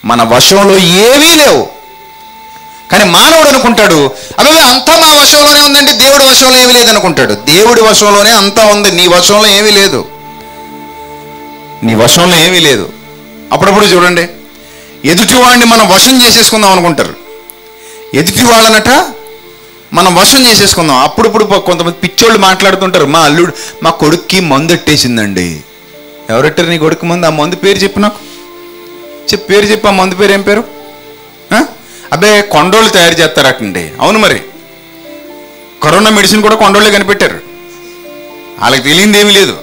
మన వశంలో ఏమీ లేవు కానీ మానవుడు అనుకుంటాడు అబ్బాయి అంతా మా వశంలోనే ఉందండి దేవుడి వశంలో ఏమీ లేదనుకుంటాడు దేవుడి వశంలోనే అంతా ఉంది నీ వశంలో ఏమీ లేదు నీ వశంలో ఏమీ లేదు అప్పుడప్పుడు చూడండి ఎదుటి వాడిని మనం వశం చేసేసుకుందాం అనుకుంటారు ఎదుటి వాళ్ళనట మనం వశం చేసేసుకుందాం అప్పుడప్పుడు ప- కొంతమంది పిచ్చోళ్ళు మాట్లాడుతుంటారు మా అల్లుడు మా కొడుక్కి మందు ఎట్టేసిందండి ఎవరెట్టారు నీ కొడుకు మందు ఆ మందు పేరు చెప్పు నాకు చెప్పు పేరు చెప్పు ఆ మందు పేరు ఏం పేరు ఆ? అబ్బే కొండోళ్ళు తయారు చేస్తారటండి అవును మరి కరోనా మెడిసిన్ కూడా కొండోళ్ళే కనిపెట్టారు వాళ్ళకి తెలియంది ఏమీ లేదు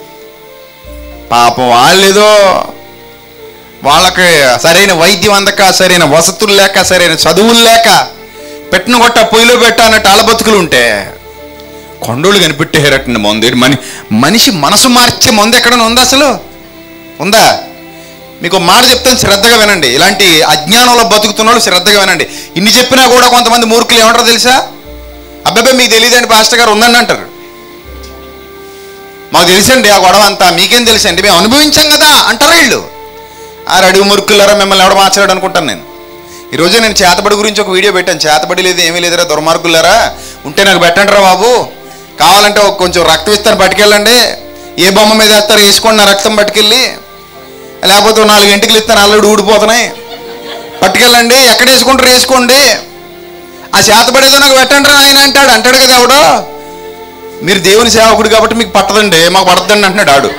పాపం వాళ్ళేదో వాళ్ళకి సరైన వైద్యం అందక సరైన వసతులు లేక సరైన చదువులు లేక పెట్టిన కొట్ట పొయ్యిలో పెట్ట అన్నట్టు ఆల బతుకులు ఉంటే కొండోళ్ళు కనిపెట్టేరటండి మందు ఏంటి మని మనిషి మనసు మార్చే మందు ఎక్కడైనా ఉందా అసలు ఉందా మీకు ఒక మాట చెప్తాను శ్రద్ధగా వినండి ఇలాంటి అజ్ఞానంలో బతుకుతున్న వాళ్ళు శ్రద్ధగా వినండి ఇన్ని చెప్పినా కూడా కొంతమంది మూర్ఖులు ఏమంటారో తెలుసా అబ్బాబే మీకు తెలియదండి పాస్టర్ గారు ఉందండి అంటారు మాకు తెలుసండి ఆ గొడవ అంతా మీకేం తెలుసండి మేము అనుభవించాం కదా అంటారు వీళ్ళు ఆ అడుగు మురుకులారా మిమ్మల్ని ఎవడ మార్చాడు అనుకుంటాను నేను ఈరోజు నేను చేతబడి గురించి ఒక వీడియో పెట్టాను చేతబడి లేదు ఏమీ లేదురా దుర్మార్గులారా ఉంటే నాకు పెట్టండి రా బాబు కావాలంటే ఒక కొంచెం రక్తం ఇస్తాను పట్టుకెళ్ళండి ఏ బొమ్మ మీద వేస్తారు వేసుకోండి నా రక్తం పట్టుకెళ్ళి లేకపోతే ఓ నాలుగు ఇంటికి ఇస్తాను అల్లుడు ఊడిపోతున్నాయి పట్టుకెళ్ళండి ఎక్కడ వేసుకుంటారు వేసుకోండి ఆ చేతబడేదో నాకు పెట్టండి రా ఆయన అంటాడు అంటాడు కదా ఎవడో మీరు దేవుని సేవకుడు కాబట్టి మీకు పట్టదండి మాకు పడద్దండి అంటున్నాడు ఆడు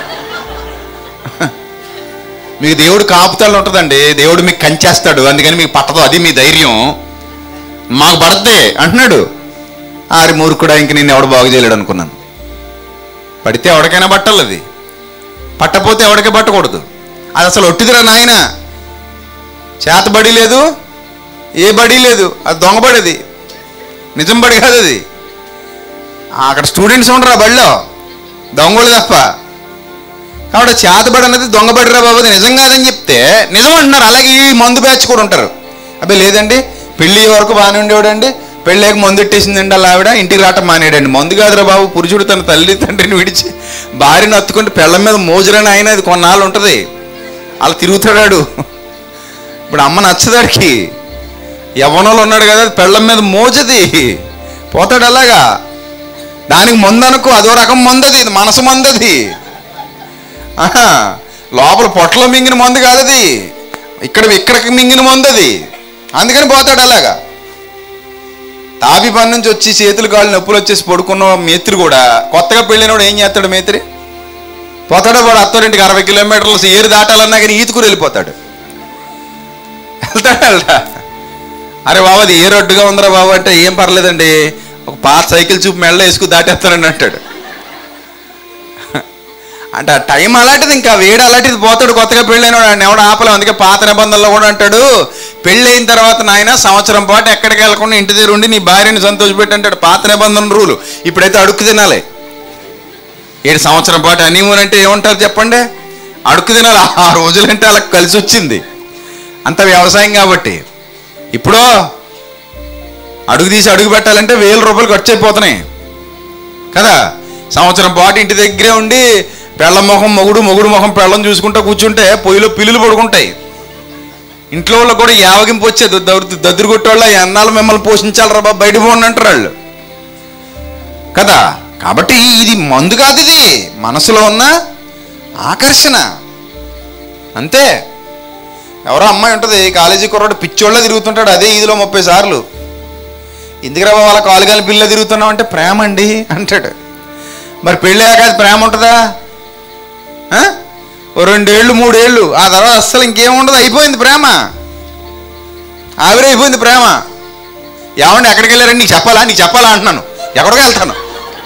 మీకు దేవుడు కాపుతాలు ఉంటుందండి దేవుడు మీకు కంచేస్తాడు అందుకని మీకు పట్టదు అది మీ ధైర్యం మాకు పడద్దే అంటున్నాడు ఆరి మూర్ఖుడా ఇంక నేను ఎవడు బాగు చేయలేడు అనుకున్నాను పడితే ఎవరికైనా పట్టాలి అది పట్టపోతే ఎవడికి పట్టకూడదు అది అసలు ఒట్టిదిరా నాయన చేతబడి లేదు ఏ బడి లేదు అది దొంగబడిది నిజం బడి కాదు అది అక్కడ స్టూడెంట్స్ ఉండరా బడిలో దొంగలు తప్ప కాబట్టి చేతబడి అనేది దొంగబడిరా బాబు అది నిజం కాదని చెప్తే నిజం అంటున్నారు అలాగే ఈ మందు బ్యాచ్ కూడా ఉంటారు అబ్బాయి లేదండి పెళ్ళి వరకు బాగానే ఉండేవాడండి పెళ్ళాక మందు ఎట్టేసిందండి అలా ఆవిడ ఇంటికి రావటం మానేడండి మందు కాదురా బాబు పురుషుడు తన తల్లి తండ్రిని విడిచి భార్యను అత్తుకుంటే పెళ్ళం మీద మోజురని ఆయన అది కొన్నాళ్ళు ఉంటుంది అలా తిరుగుతాడాడు ఇప్పుడు అమ్మ నచ్చదాడికి యవ్వనంలో ఉన్నాడు కదా అది పెళ్ళం మీద మోజది పోతాడు అలాగా దానికి మందు అనుకో అదో రకం మందది ఇది మనసు మందది ఆహా, లోపల పొట్టలో మింగిన మందు కాదు అది ఇక్కడ ఇక్కడికి మింగిన మందు అది అందుకని పోతాడు అలాగా తాపి పని నుంచి వచ్చి చేతులు కాళ్ళు నొప్పులు వచ్చేసి పడుకున్న మేత్రి కూడా కొత్తగా పెళ్ళినోడు ఏం చేస్తాడు మేత్రి పోతాడో వాడు అత్తోరింటికి అరవై కిలోమీటర్లు ఏరు దాటాలన్నా కానీ ఈతుకుని వెళ్ళిపోతాడు వెళ్తాడు వెళ్తా అరే బాబు అది ఏ రొడ్డుగా ఉందిరా బాబు అంటే ఏం పర్లేదండి ఒక పాత సైకిల్ చూపు మెళ్ళ వేసుకు దాటేస్తానని అంటాడు అంటే ఆ టైం అలాంటిది ఇంకా వేడి అలాంటిది పోతాడు కొత్తగా పెళ్ళైన వాడు ఎవడు ఆపలేం అందుకే పాత నిబంధనలో కూడా అంటాడు పెళ్ళైన తర్వాత నాయన సంవత్సరం పాటు ఎక్కడికి వెళ్ళకుండా ఇంటి దగ్గర ఉండి నీ భార్యని సంతోషపెట్టి అంటాడు పాత నిబంధన రూలు ఇప్పుడైతే అడుక్కు తినాలి ఏడు సంవత్సరం పాటు హనీమూన్ అంటే ఏమంటారు చెప్పండి అడుక్కు తినాలి ఆ రోజులంటే అలా కలిసి వచ్చింది అంత వ్యవసాయం కాబట్టి ఇప్పుడు అడుగు తీసి అడుగు పెట్టాలంటే వేల రూపాయలు ఖర్చు అయిపోతున్నాయి కదా సంవత్సరం పాటు ఇంటి దగ్గరే ఉండి పెళ్ళ మొహం మొగుడు మొగుడు మొహం పెళ్ళం చూసుకుంటూ కూర్చుంటే పొయ్యిలో పిల్లులు పడుకుంటాయి ఇంట్లో వాళ్ళకి కూడా యావగింపు వచ్చేది దద్దురు కొట్టేవాళ్ళ ఎన్నాళ్ళు మిమ్మల్ని పోషించాలి రా బాబు బయట పోండి అంటారు వాళ్ళు కదా కాబట్టి ఇది మందు కాదు ఇది మనసులో ఉన్న ఆకర్షణ అంతే ఎవరో అమ్మాయి ఉంటుంది కాలేజీ కుర్రాడు పిచ్చోళ్ళ తిరుగుతుంటాడు అదే ఇదిలో ముప్పై సార్లు ఎందుకు రా వాళ్ళ కాలుగాలి పిల్ల తిరుగుతున్నావు అంటే ప్రేమ అండి అంటాడు మరి పెళ్ళాక అది ప్రేమ ఉంటుందా ఆ? ఓ రెండేళ్ళు మూడేళ్ళు ఆ తర్వాత అస్సలు ఇంకేం ఉండదు అయిపోయింది ప్రేమ ఆవిరైపోయింది ప్రేమ ఏమండి ఎక్కడికి వెళ్ళారండి నీకు చెప్పాలా నీకు చెప్పాలా అంటున్నాను ఎక్కడికి వెళ్తాను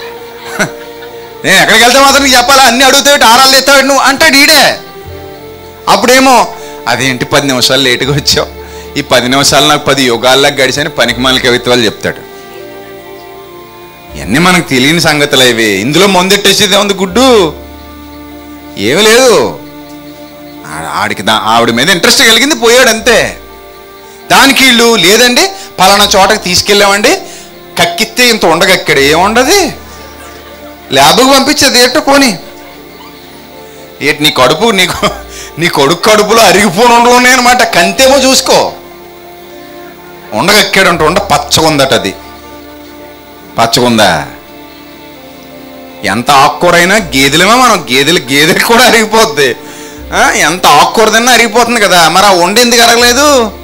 నేను ఎక్కడికి వెళ్తే మాత్రం నీకు చెప్పాలా అన్ని అడుగుతాడు ఆరాలు తెస్తాడు నువ్వు అంటాడు ఈడే అప్పుడేమో అదేంటి పది నిమిషాలు లేటుగా వచ్చావు ఈ పది నిమిషాలు నాకు పది యుగాల్లా గడిచని పనికి మాలిక కవిత్వాలు చెప్తాడు ఇవన్నీ మనకు తెలియని సంగతులు ఇవి ఇందులో మందెట్టేసేది ఉంది గుడ్డు ఏమీ లేదు ఆ- ఆడికి దా ఆవిడ మీద ఇంట్రెస్ట్ కలిగింది పోయాడు అంతే దానికి వీళ్ళు లేదండి పలానా చోటకి తీసుకెళ్ళామండి కక్కిస్తే ఇంత ఉండగక్కడ ఏముండదు ల్యాబ్కి పంపించేది ఏంటో పోనీ ఏంటి నీ కడుపు నీకు నీ కొడుకు కడుపులో అరిగిపోని ఉండలు ఉన్నాయన్నమాట కంతేమో చూసుకో ఉండగక్కాడంట ఉండ పచ్చగుందట అది పచ్చగుందా ఎంత ఆకుకూరైనా గేదెలమే మనం గేదెలు గేదెలు కూడా అరిగిపోద్ది ఆ, ఎంత ఆకుకూర తిన్నా అరిగిపోతుంది కదా మరి ఆ వండ ఎందుకు అరగలేదు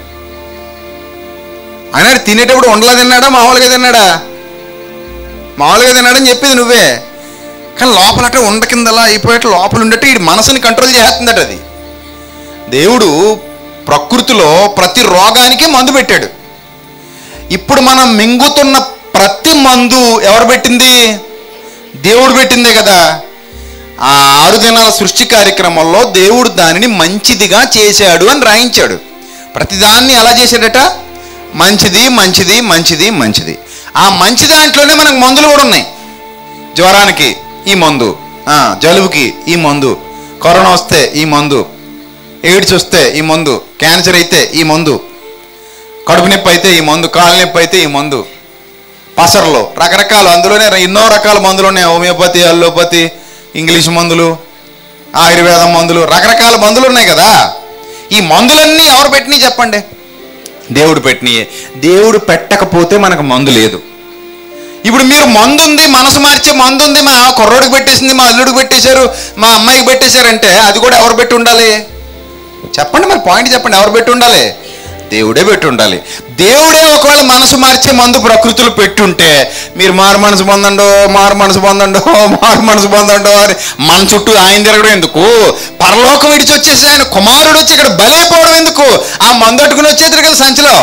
ఆయన తినేటప్పుడు వండలా తిన్నాడా మామూలుగా తిన్నాడా మామూలుగా తిన్నాడని చెప్పింది నువ్వే కానీ లోపలట ఉండ కిందలా అయిపోయేట లోపల ఉండేట ఈ మనసుని కంట్రోల్ చేస్తుందట అది దేవుడు ప్రకృతిలో ప్రతి రోగానికి మందు పెట్టాడు ఇప్పుడు మనం మింగుతున్న ప్రతి మందు ఎవరు పెట్టింది దేవుడు పెట్టిందే కదా ఆ ఆరు దినాల సృష్టి కార్యక్రమంలో దేవుడు దానిని మంచిదిగా చేశాడు అని రాయించాడు ప్రతిదాన్ని ఎలా చేశాడట మంచిది మంచిది మంచిది మంచిది ఆ మంచి దాంట్లోనే మనకు మందులు కూడా ఉన్నాయి జ్వరానికి ఈ మందు ఆ, జలుబుకి ఈ మందు కరోనా వస్తే ఈ మందు ఎయిడ్స్ వస్తే ఈ మందు క్యాన్సర్ అయితే ఈ మందు కడుపు నొప్పి అయితే ఈ మందు కాళ్ళ నొప్పి అయితే ఈ మందు పసర్లో రకరకాల అందులోనే ఎన్నో రకాల మందులు ఉన్నాయి హోమియోపతి అల్లోపతి ఇంగ్లీష్ మందులు ఆయుర్వేదం మందులు రకరకాల మందులు ఉన్నాయి కదా ఈ మందులన్నీ ఎవరు పెట్టినాయి చెప్పండి దేవుడు పెట్టినాయే దేవుడు పెట్టకపోతే మనకు మందు లేదు ఇప్పుడు మీరు మందు ఉంది మనసు మార్చే మందు ఉంది మా కుర్రోడికి పెట్టేసింది మా అల్లుడికి పెట్టేశారు మా అమ్మాయికి పెట్టేశారంటే అది కూడా ఎవరు పెట్టి ఉండాలి చెప్పండి మరి పాయింట్ చెప్పండి ఎవరు పెట్టి ఉండాలి దేవుడే పెట్టి ఉండాలి దేవుడే ఒకవేళ మనసు మార్చే మందు ప్రకృతిలో పెట్టుంటే మీరు మారు మనసు పొందండో మారు మనసు పొందండో మారు మనసు పొందండో అని మన చుట్టూ ఆయన తిరగడం ఎందుకు పరలోకం విడిచి వచ్చేసి ఆయన కుమారుడు వచ్చి ఇక్కడ బలైపోవడం ఎందుకు ఆ మందు అట్టుకుని వచ్చేద్దరు కదా సంచిలో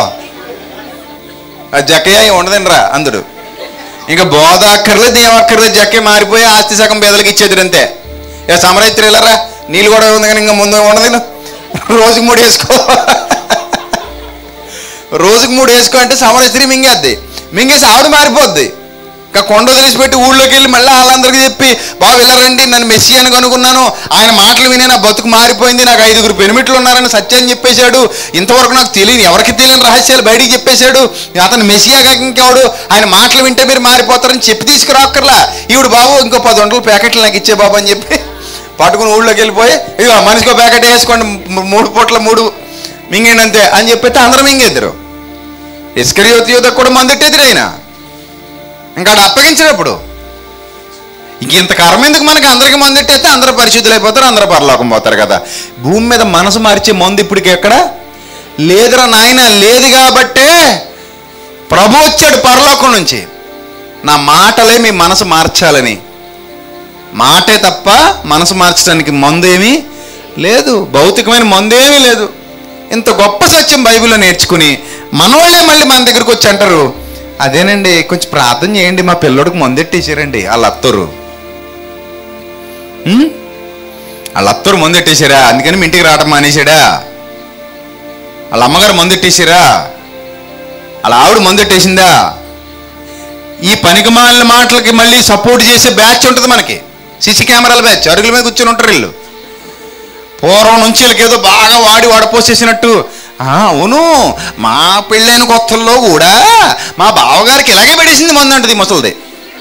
ఆ జక్కయ్య ఉండదండి రా అందుడు ఇంకా బోధ అక్కర్లేదు ఏం అక్కర్లేదు జక్కే మారిపోయి ఆస్తి సగం పేదలకు ఇచ్చేది అంతే ఇక సమరైత్రి వెళ్ళరా నీళ్ళు కూడా ఉంది కానీ ఇంకా ముందు ఉండదు రోజుకి మూడు వేసుకో రోజుకి మూడు వేసుకో అంటే సమరైత్రి మింగేద్ది మింగేసి ఆవిడ మారిపోద్ది ఇంకా కొండ వదిలిసిపెట్టి ఊళ్ళోకి వెళ్ళి మళ్ళీ వాళ్ళందరికీ చెప్పి బాబు వెళ్ళరండి నన్ను మెస్సి అని కనుక్కున్నాను ఆయన మాటలు వినే నా బతుకు మారిపోయింది నాకు ఐదుగురు పెనిమిట్లు ఉన్నారని సత్యం చెప్పేశాడు ఇంతవరకు నాకు తెలియని ఎవరికి తెలియని రహస్యాలు బయటికి చెప్పేశాడు అతను మెస్సియా కాక ఇంకెవడు ఆయన మాటలు వింటే మీరు మారిపోతారని చెప్పి తీసుకురాక్కర్లా ఈవిడ బాబు ఇంకో పది వందలు ప్యాకెట్లు నాకు ఇచ్చే బాబు అని చెప్పి పట్టుకుని ఊళ్ళోకి వెళ్ళిపోయి ఇక మనిషికో ప్యాకెట్ వేసుకోండి ము- మూడు పూట్ల మూడు మింగండి అంతే అని చెప్పితే అందరూ మింగేద్దరు ఇస్కరియోతి యువతకు కూడా మందెట్టేదిరు ఆయన ఇంకా ఆడ అప్పగించినప్పుడు ఇంక ఇంత కర్మ ఎందుకు మనకి అందరికి మందెట్టేస్తే అందరూ పరిశుద్ధులు అయిపోతారు అందరూ పరలోకం పోతారు కదా భూమి మీద మనసు మార్చే మందు ఇప్పటికి ఎక్కడ లేదురా నాయన లేదు కాబట్టే ప్రభు వచ్చాడు పరలోకం నుంచి నా మాటలే మీ మనసు మార్చాలని మాటే తప్ప మనసు మార్చడానికి మందు ఏమీ లేదు భౌతికమైన మందు ఏమీ లేదు ఇంత గొప్ప సత్యం బైబిల్లో నేర్చుకుని మనవాళ్ళే మళ్ళీ మన దగ్గరకు వచ్చి అంటారు అదేనండి కొంచెం ప్రార్థన చేయండి మా పిల్లోడికి మందెట్టేసారండి వాళ్ళ అత్తరు ఉం? వాళ్ళ అత్తరు మందెట్టేసారా అందుకని మీ ఇంటికి రావడం మానేశాడా వాళ్ళ అమ్మగారు మందెట్టేసారా వాళ్ళ ఆవిడ మందెట్టేసిందా ఈ పనికి మాలిన మాటలకి మళ్ళీ సపోర్ట్ చేసే బ్యాచ్ ఉంటుంది మనకి సీసీ కెమెరాల బ్యాచ్ అరుగుల మీద కూర్చొని ఉంటారు వీళ్ళు పూర్వం నుంచి వీళ్ళకి ఏదో బాగా వాడి వాడపోసేసినట్టు "ఆ, అవును మా పెళ్ళైన కొత్తల్లో కూడా మా బావగారికి ఇలాగే పడేసింది మందు అంటది ఈ ముసలిది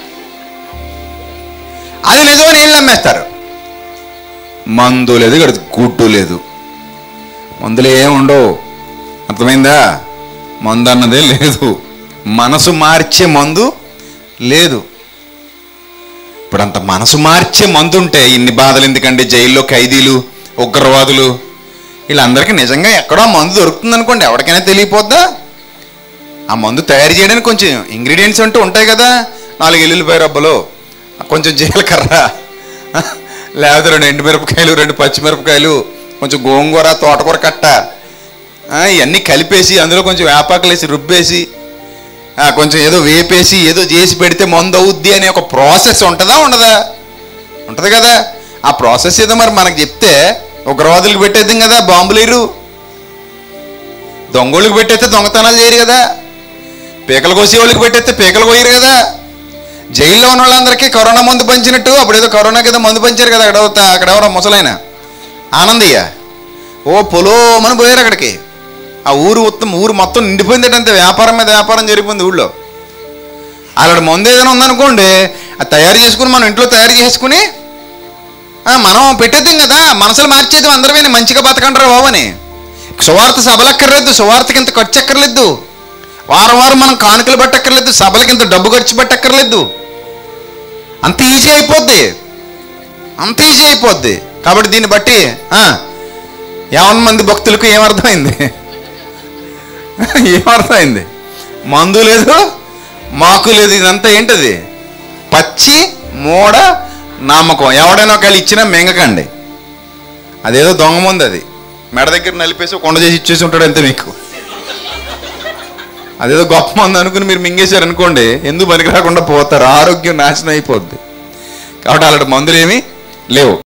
అది నిజమని వీళ్ళు నమ్మేస్తారు మందు లేదు ఇక్కడ గుడ్డు లేదు మందులు ఏం ఉండవు అర్థమైందా మందు అన్నదే లేదు మనసు మార్చే మందు లేదు ఇప్పుడు అంత మనసు మార్చే మందు ఉంటే ఇన్ని బాధలు ఎందుకండి జైల్లో ఖైదీలు ఉగ్రవాదులు వీళ్ళందరికీ నిజంగా ఎక్కడో మందు దొరుకుతుంది అనుకోండి ఎవరికైనా తెలియపోద్దా ఆ మందు తయారు చేయడానికి కొంచెం ఇంగ్రీడియంట్స్ అంటూ ఉంటాయి కదా నాలుగు ఎల్లుల్లిపాయ రబ్బలు కొంచెం జీలకర్ర లేకపోతే రెండు ఎండుమిరపకాయలు రెండు పచ్చిమిరపకాయలు కొంచెం గోంగూర తోటకూర కట్ట ఆ, ఇవన్నీ కలిపేసి అందులో కొంచెం వేపాకులు వేసి రుబ్బేసి ఆ, కొంచెం ఏదో వేపేసి ఏదో చేసి పెడితే మందు అవుద్ది అనే ఒక ప్రాసెస్ ఉంటుందా ఉండదా ఉంటుంది కదా ఆ ప్రాసెస్ ఏదో మరి మనకు చెప్తే ఉగ్రవాదులకు పెట్టేద్దాం కదా బాంబులేరు దొంగోళ్ళకి పెట్టేస్తే దొంగతనాలు చేయరు కదా పీకలు కోసే వాళ్ళకి పెట్టేస్తే పీకలు కోయరు కదా జైల్లో ఉన్న వాళ్ళందరికీ కరోనా మందు పంచినట్టు అప్పుడు ఏదో కరోనాకి ఏదో మందు పంచారు కదా అక్కడ ఒక- అక్కడ ఎవరో ముసలైన ఆనందయ్య ఓ పొలోమని పోయారు అక్కడికి ఆ ఊరు మొత్తం ఊరు మొత్తం నిండిపోయింది అంతే వ్యాపారం మీద వ్యాపారం జరిగిపోయింది ఊళ్ళో అలాంటి మందు ఏదైనా ఉందనుకోండి అది తయారు చేసుకుని మనం ఇంట్లో తయారు చేసుకుని ఆ, మనం పెట్టేద్దాం కదా మనసులు మార్చేద్దాం అందరమే మంచిగా బతకంటారా బాబు అని సువార్త సభలక్కర్లేదు సువార్తకి ఇంత ఖర్చు అక్కర్లేదు వారం వారం మనం కానుకలు పట్టక్కర్లేదు సభలకి ఇంత డబ్బు ఖర్చు పెట్టక్కర్లేదు అంత ఈజీ అయిపోద్ది అంత ఈజీ అయిపోద్ది కాబట్టి దీన్ని బట్టి ఆ, యావన్ మంది భక్తులకు ఏమర్థమైంది ఏమర్థమైంది మందు లేదు మాకు లేదు ఇదంతా ఏంటది పచ్చి మూడ నమ్మకం ఎవడైనా ఒకవేళ ఇచ్చినా మెంగకండి అదేదో దొంగ ముందు అది మెడ దగ్గర నలిపేసి ఒక కొండ చేసి ఇచ్చేసి ఉంటాడు అంతే మీకు అదేదో గొప్ప మంది అనుకుని మీరు మింగేశారు అనుకోండి ఎందుకు పనికి రాకుండా పోతారు ఆరోగ్యం నాశనం అయిపోద్ది కాబట్టి అలాంటి మందులు ఏమీ లేవు